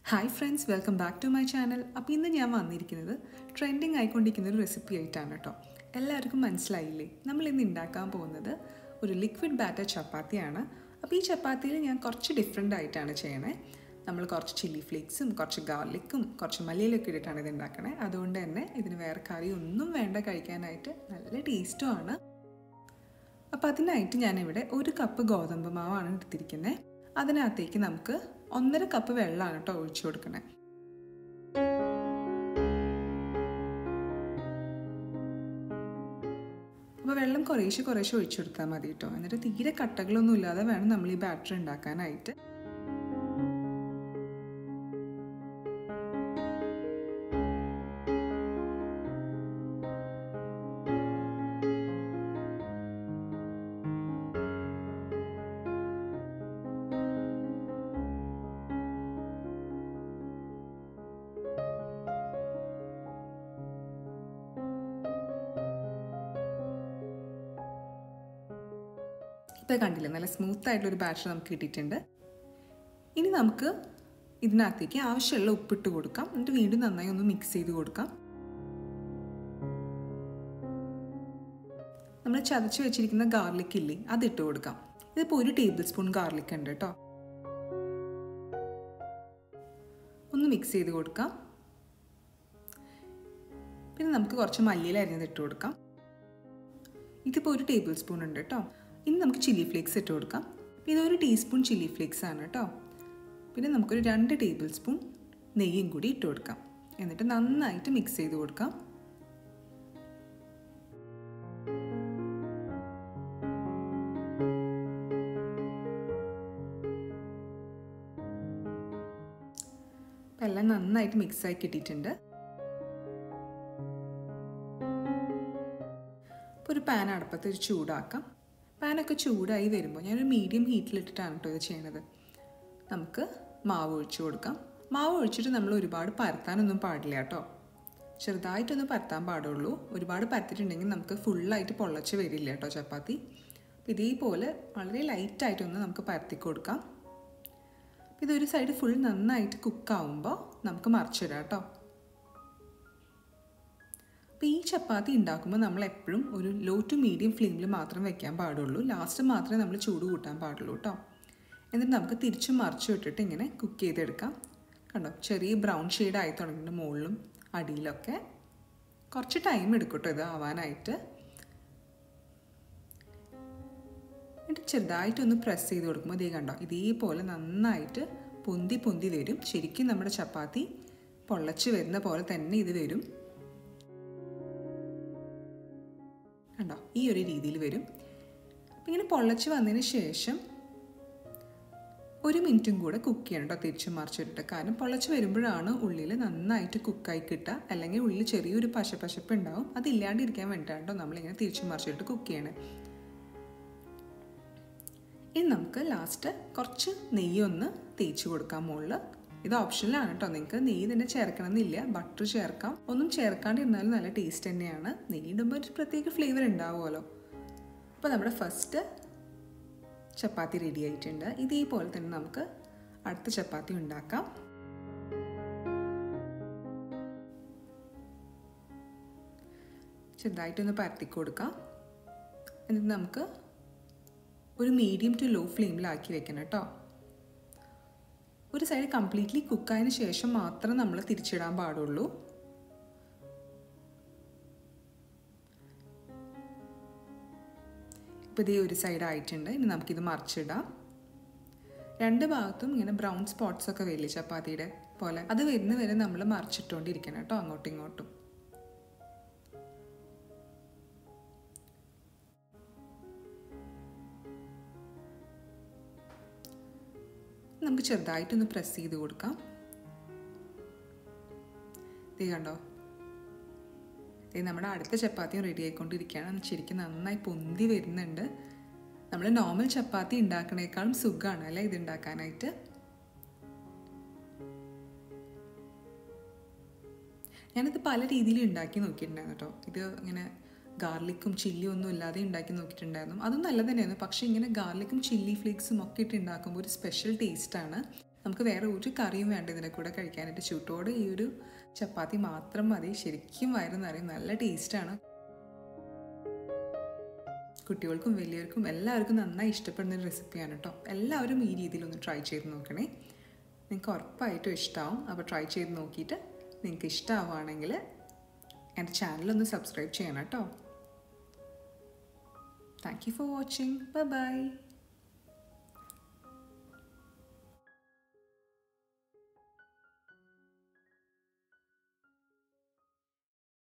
hi friends welcome back to my channel അപ്പോൾ ഇന്ന് ഞാൻ വന്നിരിക്കുന്നത് ട്രെൻഡിങ് ആയിക്കൊണ്ടിരിക്കുന്ന ഒരു റെസിപ്പി ആയിട്ടാണ് കേട്ടോ എല്ലാവർക്കും മനസ്സിലായില്ലേ നമ്മൾ ഇന്ന് ഉണ്ടാക്കാൻ പോകുന്നത് ഒരു ലിക്വിഡ് ബാറ്റർ ചപ്പാത്തിയാണ് അപ്പോൾ ഈ ചപ്പാത്തിയിൽ ഞാൻ കുറച്ച് ഡിഫറെൻ്റ് ആയിട്ടാണ് ചെയ്യണേ നമ്മൾ കുറച്ച് ചില്ലി ഫ്ലേക്സും കുറച്ച് ഗാർലിക്കും കുറച്ച് മല്ലിയിലൊക്കെ ഇട്ടിട്ടാണ് ഇത് ഉണ്ടാക്കണേ അതുകൊണ്ട് തന്നെ ഇതിന് വേറെ കറി ഒന്നും വേണ്ട കഴിക്കാനായിട്ട് നല്ല ടേസ്റ്റും ആണ് അപ്പോൾ അതിനായിട്ട് ഞാനിവിടെ ഒരു കപ്പ് ഗോതമ്പ് മാവാണ് എടുത്തിരിക്കുന്നത് അതിനകത്തേക്ക് നമുക്ക് ഒന്നര കപ്പ് വെള്ളമാണ് കേട്ടോ ഒഴിച്ചു കൊടുക്കണേ അപ്പോൾ വെള്ളം കുറേശ്ശെ കുറേശ്ശെ ഒഴിച്ചു കൊടുത്താൽ മതി കേട്ടോ എന്നിട്ട് തീരെ കട്ടകളൊന്നും ഇല്ലാതെ വേണം നമ്മൾ ഈ ബാറ്റർ ഉണ്ടാക്കാനായിട്ട് ഇപ്പോൾ കണ്ടില്ലേ നല്ല സ്മൂത്ത് ആയിട്ടുള്ളൊരു ബാറ്റർ നമുക്ക് കിട്ടിയിട്ടുണ്ട് ഇനി നമുക്ക് ഇതിനകത്തേക്ക് ആവശ്യമുള്ള ഉപ്പിട്ട് കൊടുക്കാം എന്നിട്ട് വീണ്ടും നന്നായി ഒന്ന് മിക്സ് ചെയ്ത് കൊടുക്കാം നമ്മൾ ചതച്ച് വെച്ചിരിക്കുന്ന ഗാർലിക് ഇല്ലേ അതിട്ട് കൊടുക്കാം ഇതിപ്പോൾ ഒരു ടേബിൾ സ്പൂൺ ഗാർലിക് ഉണ്ട് കേട്ടോ ഒന്ന് മിക്സ് ചെയ്ത് കൊടുക്കാം പിന്നെ നമുക്ക് കുറച്ച് മല്ലിയില അരിഞ്ഞത് ഇട്ട് കൊടുക്കാം ഇതിപ്പോൾ ഒരു ടേബിൾ സ്പൂൺ ഉണ്ട് കേട്ടോ ഇനി നമുക്ക് ചില്ലി ഫ്ലേക്സ് ഇട്ട് കൊടുക്കാം ഇതൊരു ടീസ്പൂൺ ചില്ലി ഫ്ലേക്സ് ആണ് കേട്ടോ പിന്നെ നമുക്കൊരു രണ്ട് ടേബിൾ സ്പൂൺ നെയ്യും കൂടി ഇട്ട് കൊടുക്കാം എന്നിട്ട് നന്നായിട്ട് മിക്സ് ചെയ്ത് കൊടുക്കാം എല്ലാം നന്നായിട്ട് മിക്സ് ആയി കിട്ടിയിട്ടുണ്ട് ഇപ്പോൾ ഒരു പാൻ അടുപ്പത്ത് ഒരു ചൂടാക്കാം പാനൊക്കെ ചൂടായി വരുമ്പോൾ ഞാനൊരു മീഡിയം ഹീറ്റിലിട്ടിട്ടാണ് കേട്ടോ ഇത് ചെയ്യണത് നമുക്ക് മാവ് ഒഴിച്ചു കൊടുക്കാം മാവ് ഒഴിച്ചിട്ട് നമ്മൾ ഒരുപാട് പരത്താനൊന്നും പാടില്ല കേട്ടോ ചെറുതായിട്ടൊന്ന് പരത്താൻ പാടുള്ളൂ ഒരുപാട് പരത്തിയിട്ടുണ്ടെങ്കിൽ നമുക്ക് ഫുള്ളായിട്ട് പൊള്ളച്ച് വരില്ല കേട്ടോ ചപ്പാത്തി അപ്പോൾ ഇതേപോലെ വളരെ ലൈറ്റായിട്ടൊന്ന് നമുക്ക് പരത്തി കൊടുക്കാം ഇതൊരു സൈഡ് ഫുൾ നന്നായിട്ട് കുക്കാവുമ്പോൾ നമുക്ക് മറിച്ചിടാം കേട്ടോ അപ്പോൾ ഈ ചപ്പാത്തി ഉണ്ടാക്കുമ്പോൾ നമ്മൾ എപ്പോഴും ഒരു ലോ ടു മീഡിയം ഫ്ലെയിമിൽ മാത്രം വെക്കാൻ പാടുള്ളൂ ലാസ്റ്റ് മാത്രമേ നമ്മൾ ചൂട് കൂട്ടാൻ പാടുള്ളൂ കേട്ടോ എന്നിട്ട് നമുക്ക് തിരിച്ചും മറിച്ചു ഇട്ടിട്ട് ഇങ്ങനെ കുക്ക് ചെയ്തെടുക്കാം കണ്ടോ ചെറിയ ബ്രൗൺ ഷെയ്ഡ് ആയി തുടങ്ങിയിട്ട് മുകളിലും അടിയിലൊക്കെ കുറച്ച് ടൈം എടുക്കും കേട്ടോ ഇത് ആവാനായിട്ട് എന്നിട്ട് ചെറുതായിട്ടൊന്ന് പ്രസ് ചെയ്ത് കൊടുക്കുമ്പോൾ ഇതേ കണ്ടോ ഇതേപോലെ നന്നായിട്ട് പൊന്തി പൊന്തി വരും ശരിക്കും നമ്മുടെ ചപ്പാത്തി പൊള്ളച്ച് വരുന്ന പോലെ തന്നെ ഇത് വരും കണ്ടോ ഈ ഒരു രീതിയിൽ വരും അപ്പം ഇങ്ങനെ പൊള്ളച്ച് വന്നതിന് ശേഷം ഒരു മിനിറ്റും കൂടെ കുക്ക് ചെയ്യണം കേട്ടോ തിരിച്ചു മറിച്ചിട്ട് കാരണം പൊള്ളച്ച് വരുമ്പോഴാണ് ഉള്ളിൽ നന്നായിട്ട് കുക്കായി കിട്ടുക അല്ലെങ്കിൽ ഉള്ളിൽ ചെറിയൊരു പശപ്പശപ്പ് ഉണ്ടാവും അതില്ലാണ്ടിരിക്കാൻ വേണ്ടിയിട്ടാണ് കേട്ടോ നമ്മളിങ്ങനെ തിരിച്ചു മറിച്ചിട്ട് കുക്ക് ചെയ്യണേ ഇനി നമുക്ക് ലാസ്റ്റ് കുറച്ച് നെയ്യൊന്ന് തേച്ച് കൊടുക്കാം മുകളിൽ ഇത് ഓപ്ഷനിലാണ് കേട്ടോ നിങ്ങൾക്ക് നെയ്യ് തന്നെ ചേർക്കണം എന്നില്ല ബട്ടർ ചേർക്കാം ഒന്നും ചേർക്കാണ്ടിരുന്നാലും നല്ല ടേസ്റ്റ് തന്നെയാണ് നെയ്യ് ഇടുമ്പോൾ ഒരു പ്രത്യേക ഫ്ലേവർ ഉണ്ടാവുമല്ലോ അപ്പോൾ നമ്മുടെ ഫസ്റ്റ് ചപ്പാത്തി റെഡി ആയിട്ടുണ്ട് ഇതേപോലെ തന്നെ നമുക്ക് അടുത്ത ചപ്പാത്തി ഉണ്ടാക്കാം ചെറുതായിട്ടൊന്ന് പരത്തി കൊടുക്കാം എന്നിട്ട് നമുക്ക് ഒരു മീഡിയം ടു ലോ ഫ്ലെയിമിലാക്കി വെക്കണം കേട്ടോ ഒരു സൈഡ് കംപ്ലീറ്റ്ലി കുക്കായതിന് ശേഷം മാത്രം നമ്മൾ തിരിച്ചിടാൻ പാടുള്ളൂ ഇപ്പോൾ ഇതേ ഒരു സൈഡ് ആയിട്ടുണ്ട് ഇനി നമുക്കിത് മറിച്ചിടാം രണ്ട് ഭാഗത്തും ഇങ്ങനെ ബ്രൗൺ സ്പോട്ട്സ് ഒക്കെ വരില്ലേ ചപ്പാത്തിയുടെ പോലെ അത് വരുന്ന വരെ നമ്മൾ മറിച്ചിട്ടുകൊണ്ടിരിക്കണം കേട്ടോ അങ്ങോട്ടും ഇങ്ങോട്ടും നമുക്ക് ചെറുതായിട്ടൊന്ന് പ്രസ് ചെയ്ത് കൊടുക്കാം ഇത് കണ്ടോ ഇത് നമ്മുടെ അടുത്ത ചപ്പാത്തിയും റെഡി ആയിക്കൊണ്ടിരിക്കുകയാണ് ശരിക്കും നന്നായി പൊന്തി വരുന്നുണ്ട് നമ്മൾ നോർമൽ ചപ്പാത്തി ഉണ്ടാക്കണേക്കാളും സുഖമാണ് അല്ലേ ഇത് ഉണ്ടാക്കാനായിട്ട് ഞാനിത് പല രീതിയിൽ ഉണ്ടാക്കി നോക്കിയിട്ടുണ്ടായിരുന്നു കേട്ടോ ഇത് ഇങ്ങനെ ഗാർലിക്കും ചില്ലിയും ഒന്നും ഇല്ലാതെ ഉണ്ടാക്കി നോക്കിയിട്ടുണ്ടായിരുന്നു അതും നല്ല തന്നെയായിരുന്നു പക്ഷേ ഇങ്ങനെ ഗാർലിക്കും ചില്ലി ഫ്ലേക്സും ഒക്കെ ഇട്ട് ഉണ്ടാക്കുമ്പോൾ ഒരു സ്പെഷ്യൽ ടേസ്റ്റാണ് നമുക്ക് വേറെ ഒരു കറിയും വേണ്ട ഇതിനെ കൂടെ കഴിക്കാനായിട്ട് ചൂട്ടോടെ ഈ ഒരു ചപ്പാത്തി മാത്രം മതി ശരിക്കും വയറ് നിറയും നല്ല ടേസ്റ്റാണ് കുട്ടികൾക്കും വലിയവർക്കും എല്ലാവർക്കും നന്നായി ഇഷ്ടപ്പെടുന്ന ഒരു റെസിപ്പിയാണ് കേട്ടോ എല്ലാവരും ഈ രീതിയിലൊന്ന് ട്രൈ ചെയ്ത് നോക്കണേ നിങ്ങൾക്ക് ഉറപ്പായിട്ടും ഇഷ്ടമാവും അപ്പോൾ ട്രൈ ചെയ്ത് നോക്കിയിട്ട് നിങ്ങൾക്ക് ഇഷ്ടമാവുകയാണെങ്കിൽ എൻ്റെ ചാനലൊന്ന് സബ്സ്ക്രൈബ് ചെയ്യണം കേട്ടോ thank you for watching bye by